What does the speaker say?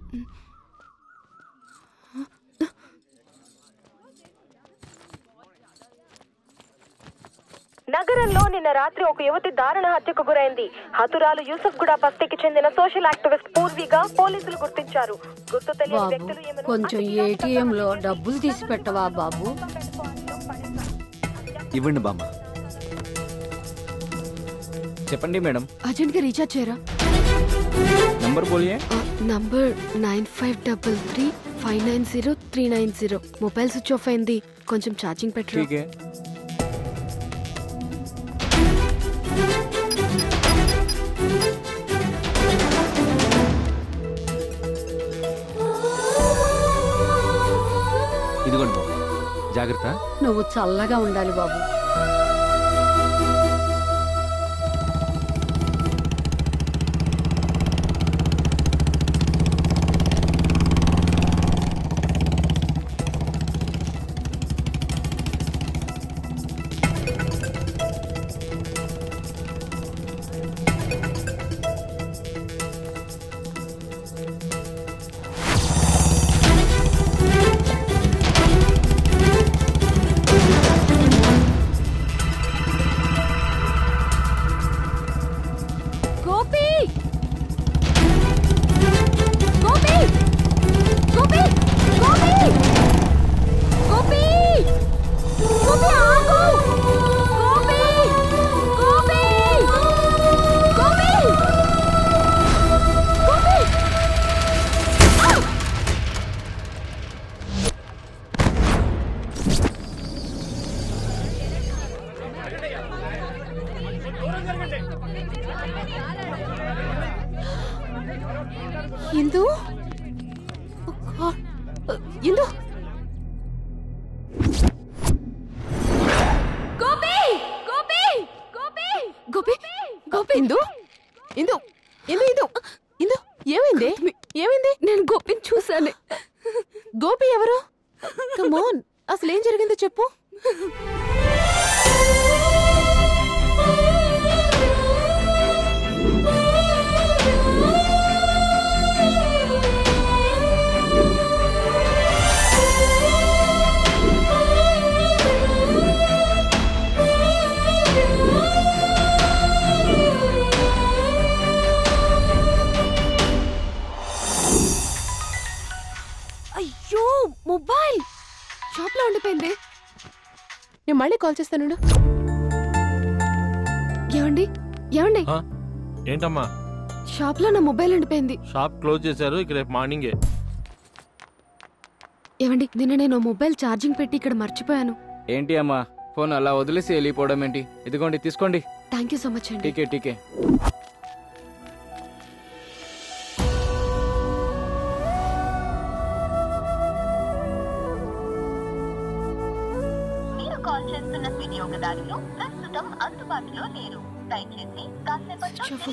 నగరంలో నిన్న రాత్రి ఒక యువతి దారుణ హత్యకు గురైంది హతురాలు యూసఫ్ గూడ బస్తీకి చెందిన సోషల్ యాక్టివిస్ట్ పూర్విగా పోలీసులు గుర్తించారు గుర్తు తెలియని బాబు వ్యక్తులు ఈమెను కొంచెం ఏటీఎం లో డబ్బులు తీసి పెట్టవా బాబు ఇవ్వండి బామ్మ చెప్పండి మేడం అర్జెంట్ గా రీఛార్జ్ చేయరా నంబర్ బోలియే number nine five double three five nine zero three nine zero mobile switch off అయింది కొంచెం ఛార్జింగ్ పెట్టరా ठीक है ఇదిగోండి బాబు జాగ్రత్త నువ్వు చల్లగా ఉండాలి బాబు గోపి గోపి గోపి గోపి గోపి గోపి ఆగు గోపి గోపి గోపి గోపి ఇందు ఇందు గోపి గోపి గోపి గోపి గోపి ఇందు ఇందు ఇందు ఇందు ఇందు ఏమైంది ఏమైంది నేను గోపిని చూశాను గోపి ఎవరు కమోన్ అసలు ఏం జరిగిందో చెప్పు అయ్యో మొబైల్ షాప్ లో ఉండిపోయింది నేను మళ్ళీ కాల్ చేస్తాను ఏమండి ఏమండి ఆ? ఏంటమ్మా షాప్ లో నా మొబైల్ ఉండిపోయింది షాప్ క్లోజ్ చేశారు ఇక రేపు మార్నింగే ఏమండి నిన్న నేను మొబైల్ ఛార్జింగ్ పెట్టి ఇక్కడ మర్చిపోయాను ఏంటి అమ్మా ఫోన్ అలా వదిలేసి వెళ్ళిపోవడం ఏంటి ఇదిగోండి తీసుకోండి థ్యాంక్ యూ సో మచ్ అండి టీకే టీకే మీరు కాల్ చేస్తున్న వినియోగదారులు ప్రస్తుతం అందుబాటులో లేరు దయచేసి కాసేపట్లో